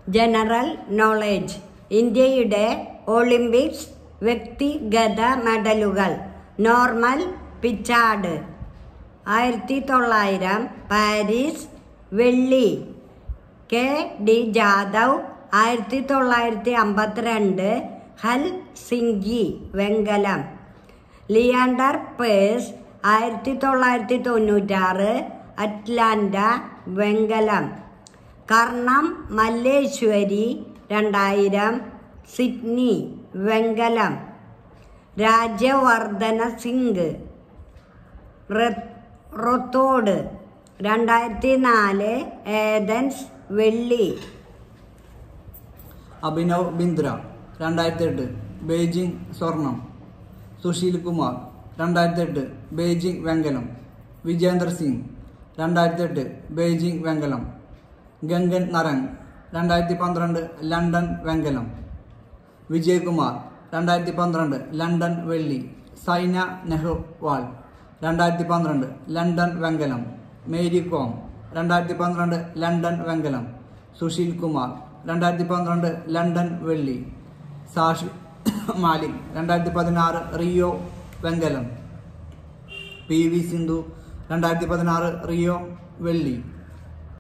general knowledge ഇന്ത്യയുടെ Olympics വ്യക്തിഗത മെഡലുകൾ നോർമൽ പിച്ചാഡ് ആയിരത്തി തൊള്ളായിരം പാരീസ് വെള്ളി കെ ഡി ജാദവ് ആയിരത്തി തൊള്ളായിരത്തി അമ്പത്തിരണ്ട് ഹൽ സിംഗി വെങ്കലം ലിയാണ്ടർ പേഴ്സ് ആയിരത്തി തൊള്ളായിരത്തി തൊണ്ണൂറ്റാറ് അറ്റ്ലാന്റ വെങ്കലം കർണം മല്ലേശ്വരി രണ്ടായിരം സിഡ്നി വെങ്കലം രാജ്യവർദ്ധന സിംഗ് റ- റൊത്തോഡ് രണ്ടായിരത്തി നാല് ഏതൻസ് വെള്ളി അഭിനവ് ബിന്ദ്ര രണ്ടായിരത്തി എട്ട് ബെയ്ജിംഗ് സ്വർണം സുശീൽ കുമാർ രണ്ടായിരത്തി എട്ട് ബെയ്ജിംഗ് വെങ്കലം വിജേന്ദർ സിംഗ് രണ്ടായിരത്തി എട്ട് ബെയ്ജിംഗ് വെങ്കലം ഗംഗൻ നരങ് രണ്ടായിരത്തി പന്ത്രണ്ട് ലണ്ടൻ വെങ്കലം വിജയകുമാർ രണ്ടായിരത്തി പന്ത്രണ്ട് ലണ്ടൻ വെള്ളി സൈന നെഹ്വാൾ രണ്ടായിരത്തി പന്ത്രണ്ട് ലണ്ടൻ വെങ്കലം മേരി കോം രണ്ടായിരത്തി പന്ത്രണ്ട് ലണ്ടൻ വെങ്കലം സുശീൽ കുമാർ രണ്ടായിരത്തി പന്ത്രണ്ട് ലണ്ടൻ വെള്ളി സാഷി മാലിക് രണ്ടായിരത്തി പതിനാറ് റിയോ വെങ്കലം പി വി സിന്ധു രണ്ടായിരത്തി പതിനാറ് റിയോ വെള്ളി